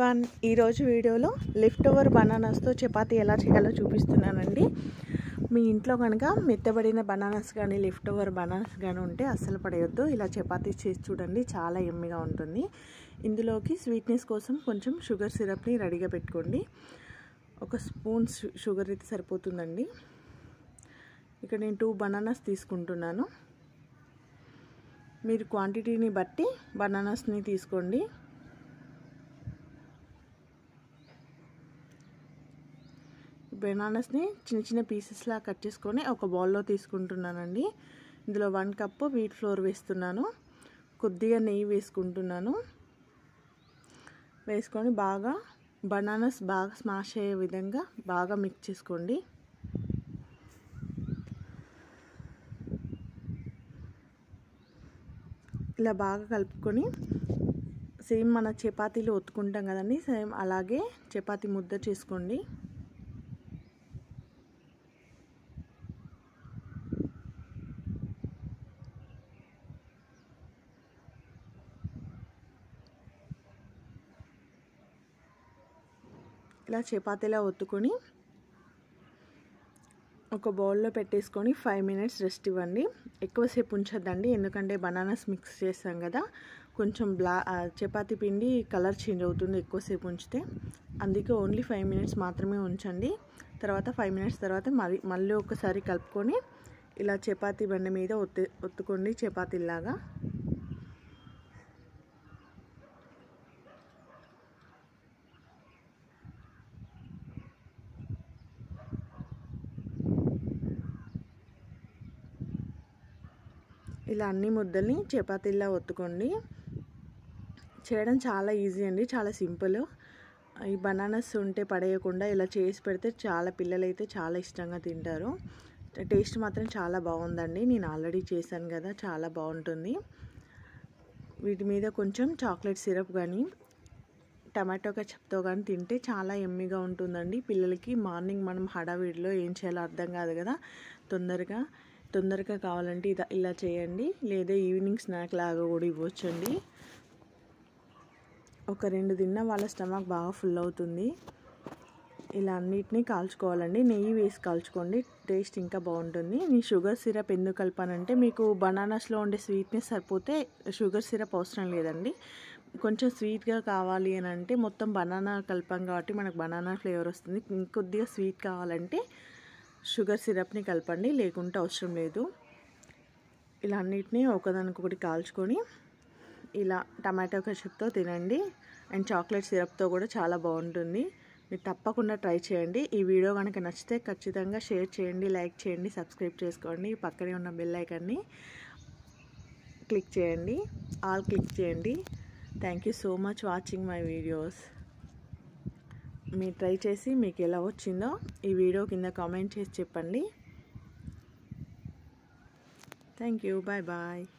everyone ఈరోజు వీడియోలో lift over బనానాస్తో chapati ఎలా చేయాలో చూపిస్తున్నానండి మీ ఇంట్లో కనుక మెత్తబడిన బనానాస్ కానీ లిఫ్ట్ ఓవర్ బనానాస్ కానీ ఉంటే అస్సలు పడేయొద్దు ఇలా చపాతీ చేసి చూడండి చాలా ఎమ్మిగా ఉంటుంది ఇందులోకి స్వీట్నెస్ కోసం కొంచెం షుగర్ సిరప్ని రెడీగా పెట్టుకోండి ఒక స్పూన్ షుగర్ అయితే సరిపోతుందండి ఇక్కడ నేను టూ బనానాస్ తీసుకుంటున్నాను మీరు క్వాంటిటీని బట్టి బనానాస్ని తీసుకోండి బనానాస్ని చిన్న చిన్న పీసెస్లా కట్ చేసుకొని ఒక బౌల్లో తీసుకుంటున్నానండి ఇందులో వన్ కప్పు వీట్ ఫ్లోర్ వేస్తున్నాను కొద్దిగా నెయ్యి వేసుకుంటున్నాను వేసుకొని బాగా బనానాస్ బాగా స్మాష్ అయ్యే విధంగా బాగా మిక్స్ చేసుకోండి ఇలా బాగా కలుపుకొని సేమ్ మన చపాతీలు ఒత్తుకుంటాం కదండి సేమ్ అలాగే చపాతీ ముద్ద చేసుకోండి ఇలా చపాతీలా ఒత్తుకొని ఒక బౌల్లో పెట్టేసుకొని ఫైవ్ మినిట్స్ రెస్ట్ ఇవ్వండి ఎక్కువసేపు ఉంచొద్దండి ఎందుకంటే బనానాస్ మిక్స్ చేస్తాం కదా కొంచెం బ్లా చపాతీ పిండి కలర్ చేంజ్ అవుతుంది ఎక్కువసేపు ఉంచితే అందుకే ఓన్లీ ఫైవ్ మినిట్స్ మాత్రమే ఉంచండి తర్వాత ఫైవ్ మినిట్స్ తర్వాత మరి మళ్ళీ ఒకసారి కలుపుకొని ఇలా చపాతీ బండి మీద ఒత్తి ఒత్తుకోండి చపాతీలాగా ఇలా అన్ని ముద్దల్ని చపాతీలా ఒత్తుకోండి చేయడం చాలా ఈజీ అండి చాలా సింపుల్ ఈ బనానాస్ ఉంటే పడేయకుండా ఇలా చేసి పెడితే చాలా పిల్లలైతే చాలా ఇష్టంగా తింటారు టేస్ట్ మాత్రం చాలా బాగుందండి నేను ఆల్రెడీ చేశాను కదా చాలా బాగుంటుంది వీటి మీద కొంచెం చాక్లెట్ సిరప్ కానీ టమాటో కచప్తో కానీ తింటే చాలా ఎమ్మిగా ఉంటుందండి పిల్లలకి మార్నింగ్ మనం హడావిడిలో ఏం చేయాలో అర్థం కాదు కదా తొందరగా తొందరగా కావాలంటే ఇది ఇలా చేయండి లేదా ఈవినింగ్ స్నాక్ లాగా కూడా ఇవ్వచ్చండి ఒక రెండు తిన్న వాళ్ళ స్టమక్ బాగా ఫుల్ అవుతుంది ఇలా అన్నిటినీ కాల్చుకోవాలండి నెయ్యి వేసి కాల్చుకోండి టేస్ట్ ఇంకా బాగుంటుంది నేను షుగర్ సిరప్ ఎందుకు కలిపానంటే మీకు బనానాస్లో ఉండే స్వీట్నెస్ సరిపోతే షుగర్ సిరప్ అవసరం లేదండి కొంచెం స్వీట్గా కావాలి అని అంటే మొత్తం బనానా కలిపాం కాబట్టి మనకు బనానా ఫ్లేవర్ వస్తుంది ఇంకొద్దిగా స్వీట్ కావాలంటే షుగర్ సిరప్ని కలపండి లేకుంటే అవసరం లేదు ఇలా అన్నిటినీ ఒకదానికొకటి కాల్చుకొని ఇలా టమాటో కషప్తో తినండి అండ్ చాక్లెట్ సిరప్తో కూడా చాలా బాగుంటుంది మీరు తప్పకుండా ట్రై చేయండి ఈ వీడియో కనుక నచ్చితే ఖచ్చితంగా షేర్ చేయండి లైక్ చేయండి సబ్స్క్రైబ్ చేసుకోండి పక్కనే ఉన్న బెల్ ఐకాన్ని క్లిక్ చేయండి ఆల్ క్లిక్ చేయండి thank you so much watching my videos మీరు ట్రై చేసి మీకు ఎలా వచ్చిందో ఈ వీడియో కింద కామెంట్ చేసి చెప్పండి థ్యాంక్ యూ బాయ్ బాయ్